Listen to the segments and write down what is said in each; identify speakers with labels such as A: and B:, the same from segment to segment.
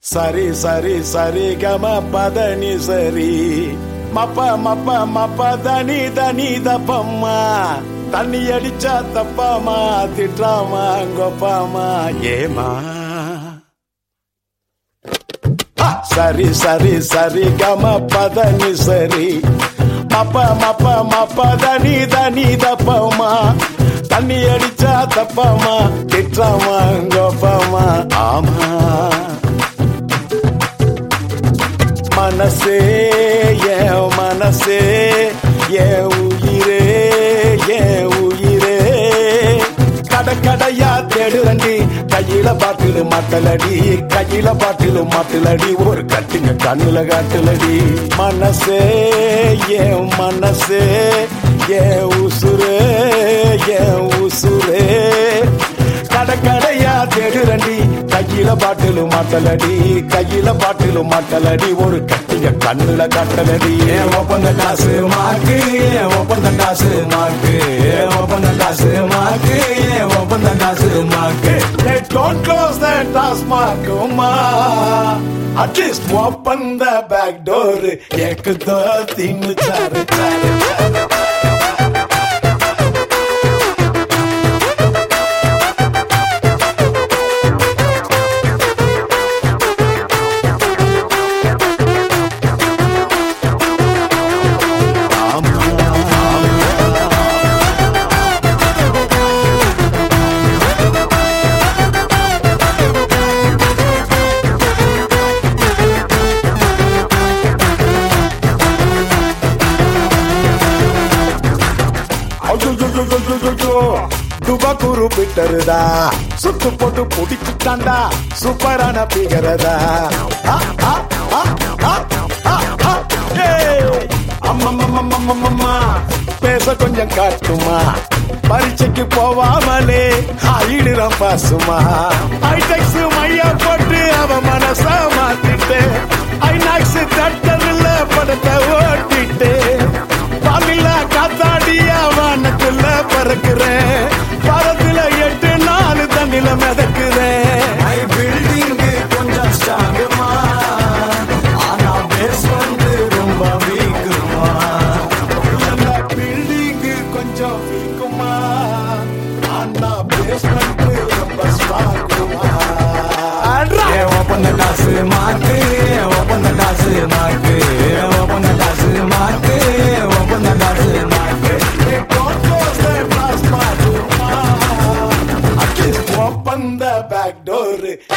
A: சரி சரி சரி கம பதனி சரி மப்ப மப்ப மப்ப தனி தனி தப்பம்மா தண்ணி அடிச்சா தப்பாமா திட்டாமா கொப்பாமா ஏமா ஆ, சரி சரி சரி கம பதனி சரி மப்ப மப்ப மப்ப தனி தனி தப்பமா தண்ணி அடிச்சா தப்பாமா திட்டாமா கொப்பாமா ஆமா மனசே என் மனசே என் உயிரே என் உயிரே கடை கடையா தேடுறண்டி கையில பாட்டிலு மாட்டலடி கையில பாட்டிலு மாட்டலடி ஒரு கட்டுங்க கண்ணுல காட்டுலடி மனசே என் மனசே என் உசுரே என் உசுரே கடை கடையா தேடுறண்டி கையில பாட்டிலு மாட்டலடி கையில பாட்டிலு மாட்டலடி ஒரு கட்டிய கண்ணுல கட்டலடி
B: ஏன் ஒப்பந்த காசு மாக்கு ஏன் ஒப்பந்த காசு மாக்கு ஏன் ஒப்பந்த காசு மாக்கு ஏன் ஒப்பந்த காசு மாக்கு
A: Hey, don't close that taskmark, Uma. At least open the back door. एक दो तीन चार चार चार ஐயோ துபகுரு பிட்டருதா சுத்து போட்டு புடிச்சுட்டாண்டா சூப்பரான பிகரதா ஆ, ஆ, ஆ, ஆ, ஆ, ஆ. ஏய், அம்மம்மம்மம்மம்மம்மா, பேச கொஞ்சம் காட்டுமா பரீட்சைக்கு போவாமலே ஆயிடுறான் பாசுமா ஐடெக்ஸ் மையா போட்டு அவ மனச மாத்திட்டு ஐநாக்ஸ் தட்டரில் படத்தை ஓட்டிட்டு பாலில காத்தாடியா வானத்துல பறக்குறேன் பரத்துல எட்டு நாலு தண்ணில மிதக்குறேன்
B: ஐ பில்டிங் கொஞ்சம் ஸ்ட்ராங்குமா ஆனா பேஸ் வந்து ரொம்ப வீக்குமா
A: பில்டிங் கொஞ்சம் வீக்குமா ஆனா பேஸ்மெண்ட் ரொம்ப ஸ்ட்ராங்குமா
B: ஏன் ஒப்பந்த காசு மாக்கு ஏன் ஒப்பந்த காசு மாக்கு ஏன் ஒப்பந்த காசு மாக்கு ஏன் ஒப்பந்த காசு மாக்கு
A: Open the back door.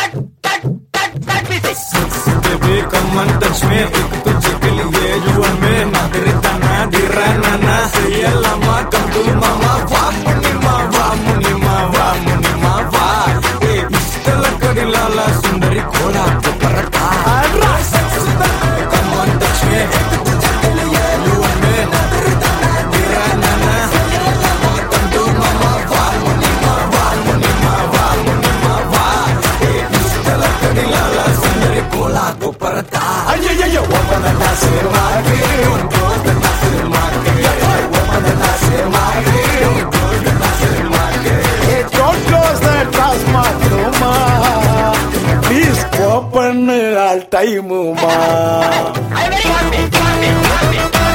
B: Baby, come and touch me. एक तुझे के लिए जुआ में ना तेरे तना गिरा ना ना से ये लम्हा come to mama वाह मुनी मा वाह मुनी मा वाह मुनी मा वाह ए पिस्टल कड़ी लाला सुंदरी घोड़ा तो paratha come and touch me. एक तुझे के लिए जुआ में ना तेरे तना गिरा ना ना से ये लम्हा come to mama वाह मुनी मा वाह मुनी मा वाह मुनी मा वाह ए पिस्टल कड़ी लाला सुंदरी घोड़ा तो paratha
A: ஐயையையோ,
B: Open the glass in my Don't close the glass in my Open the glass in my Don't close the glass in my
A: Hey, don't close the transmat, ma. Please open all time, ma.
C: I'm very happy, happy, happy.